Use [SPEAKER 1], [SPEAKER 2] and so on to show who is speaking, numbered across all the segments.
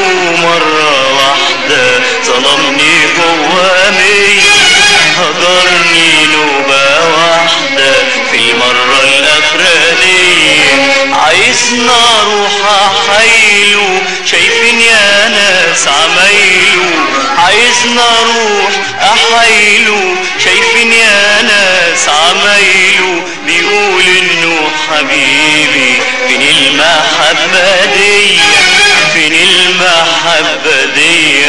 [SPEAKER 1] مرة واحدة ظلمني هو مية هجرني نوبة واحدة في المرة الأخرانية عايزنا اروح احايله شايفين يا ناس عمايله عايزنا اروح احايله شايفين يا ناس عمايله بيقول انه حبيبي فين المحبة دي فين المحبة دي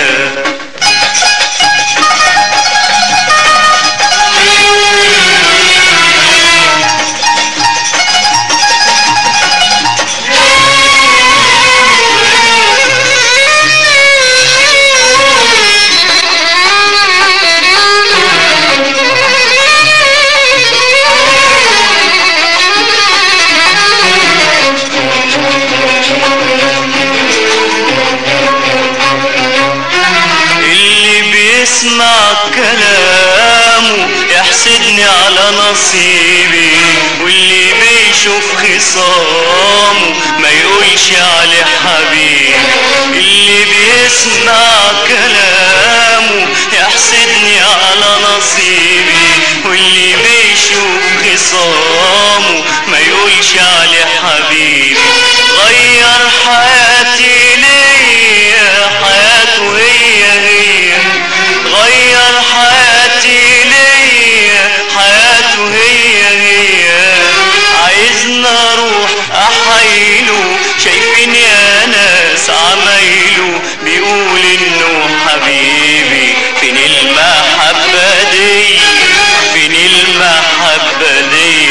[SPEAKER 1] اللي بيسمع كلامه يحسدني على نصيبي واللي بيشوف خصامه ما يقولش عليه حبيبي اللي بيسمع كلامه يحسدني على نصيبي واللي بيشوف خصامه ما يقولش عليه حبيبي غير حياتي ليا حياته هي هي غير حياتي ليا حياته هي هي عايزنا اروح احايله شايفين يا ناس عمايله بيقول انه حبيبي فين المحبة دي فين المحبة دي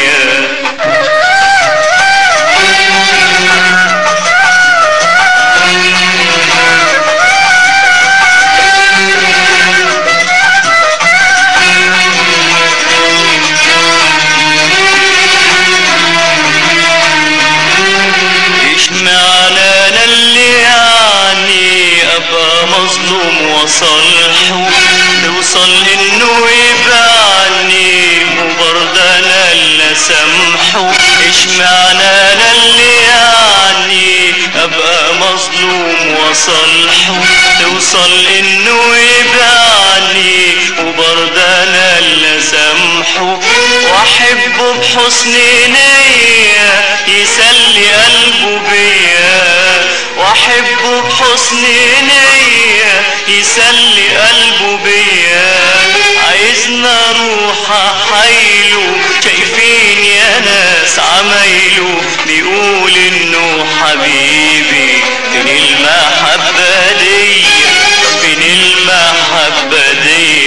[SPEAKER 1] اشمعنى انا اللي يعني ابقى مظلوم وصالحه توصل انه يبعني وبرضه انا اللي اسامحه اشمعنى انا اللي يعني ابقى مظلوم وصالحه توصل انه يبعني وبرضه انا اللي اسامحه واحبه بحسن نيه يسلي قلبه بيا واحبه بحسن نيه يسلي قلبه بيا عايزنا اروح احايله شايفين يا ناس عمايله بيقول انه حبيبي فين المحبة دي فين المحبة دي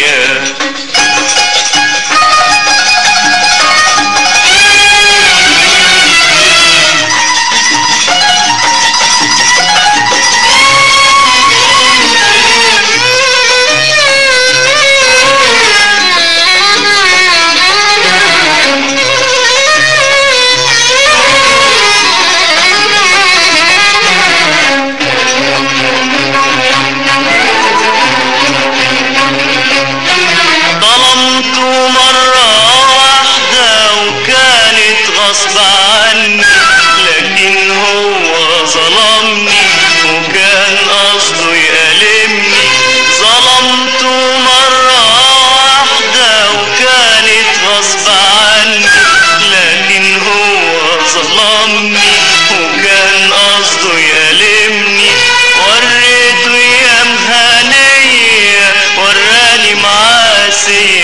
[SPEAKER 1] ظلمته مرة واحدة وكانت غصب عني لكن هو ظلمني وكان قصده يألمني ظلمته مرة واحدة وكانت غصب عني لكن هو ظلمني وكان قصده يألمني وريته ايام هنية وراني معاسي